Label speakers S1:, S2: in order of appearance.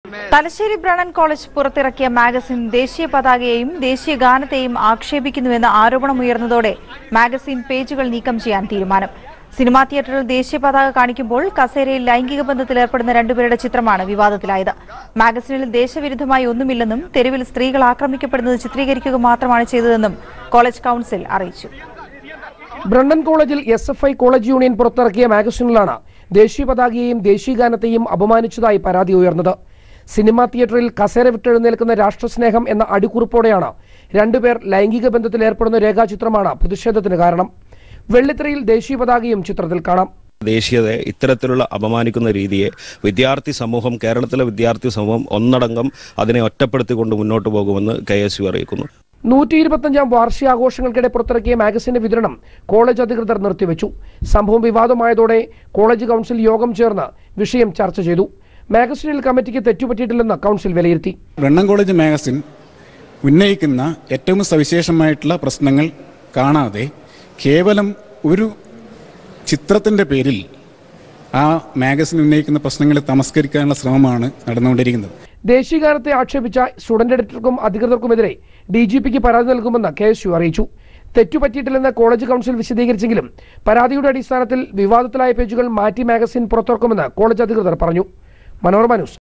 S1: Thalassery Brennen college പുറത്തിറക്കിയ magazine ദേശീയ പതാകയെയും ദേശീയ ഗാനത്തെയും ആക്ഷേപിക്കുന്നുവെന്ന ആരോപണമുയർന്നതോടെ മാഗസിൻ പേജുകൾ നീക്കം ചെയ്യാൻ തീരുമാനം സിനിമാ തിയേറ്ററിൽ ദേശീയ പതാക കാണിക്കുമ്പോൾ കസേരയിൽ ലൈംഗിക ബന്ധത്തിൽ ഏർപ്പെടുന്ന രണ്ടുപേരുടെ ചിത്രമാണ് വിവാദത്തിലായത് മാഗസിനിൽ ദേശവിരുദ്ധമായി ഒന്നുമില്ലെന്നും തെരുവിൽ സ്ത്രീകൾ ആക്രമിക്കപ്പെടുന്നത് ചിത്രീകരിക്കുക മാത്രമാണ് ചെയ്തതെന്നും കോളേജ് കൌൺസിൽ അറിയിച്ചു
S2: ബ്രണ്ണൻ കോളേജിൽ S F I college union പുറത്തിറക്കിയ മാഗസിനിലാണ് ദേശീയ പതാകയെയും ദേശീയ ഗാനത്തെയും അപമാനിച്ചതായി പരാതി ഉയർന്നത് സിനിമാ തിയേറ്ററിൽ കസേര വിട്ടെഴുന്നേൽക്കുന്ന രാഷ്ട്രസ്നേഹം എന്ന അടിക്കുറിപ്പോടെയാണ് രണ്ടുപേർ ലൈംഗിക ബന്ധത്തിൽ ഏർപ്പെടുന്ന രേഖാചിത്രമാണ് പ്രതിഷേധത്തിന് കാരണം വെള്ളിത്തിരയിൽ ദേശീയ പതാകയും ചിത്രത്തിൽ കാണാം
S3: ദേശീയതയെ ഇത്തരത്തിലുള്ള അപമാനിക്കുന്ന രീതിയെ വിദ്യാർത്ഥി സമൂഹം കേരളത്തിലെ വിദ്യാർത്ഥി സമൂഹം ഒന്നടങ്കം അതിനെ ഒറ്റപ്പെടുത്തിക്കൊണ്ട് മുന്നോട്ട് പോകുമെന്ന് കെ എസ് യു അറിയിക്കുന്നു
S2: നൂറ്റി ഇരുപത്തഞ്ചാം വാർഷികാഘോഷങ്ങൾക്കിടെ പുറത്തിറക്കിയ മാഗസിന്റെ വിതരണം കോളേജ് അധികൃതർ നിർത്തിവെച്ചു സംഭവം വിവാദമായതോടെ കോളേജ് കൗൺസിൽ യോഗം ചേർന്ന് വിഷയം ചർച്ച ചെയ്തു മാഗസിനിൽ കമ്മിറ്റിക്ക് തെറ്റുപറ്റിയിട്ടില്ലെന്ന് കൗൺസിൽ വിലയിരുത്തി
S4: ബ്രണ്ണൻ കോളേജ് മാഗസിൻ ഉന്നയിക്കുന്ന ഏറ്റവും സവിശേഷമായിട്ടുള്ള പ്രശ്നങ്ങൾ കാണാതെ കേവലം ഒരു ചിത്രത്തിൻ്റെ പേരിൽ ആ മാഗസിൻ ഉന്നയിക്കുന്ന പ്രശ്നങ്ങളെ തമസ്കരിക്കാനുള്ള ശ്രമമാണ് നടന്നുകൊണ്ടിരിക്കുന്നത്
S2: ദേശീയഗാനത്തെ ആക്ഷേപിച്ച സ്റ്റുഡന്റ് എഡിറ്റർക്കും അധികൃതർക്കുമെതിരെ ഡി ജി പിക്ക് പരാതി നൽകുമെന്ന് കെ എസ് യു അറിയിച്ചു തെറ്റുപറ്റിയിട്ടില്ലെന്ന് കോളേജ് കൗൺസിൽ വിശദീകരിച്ചെങ്കിലും പരാതിയുടെ അടിസ്ഥാനത്തിൽ വിവാദത്തിലായ പേജുകൾ മാറ്റി മാഗസിൻ പുറത്തിറക്കുമെന്ന് കോളേജ് അധികൃതർ പറഞ്ഞു മനോരമ ന്യൂസ്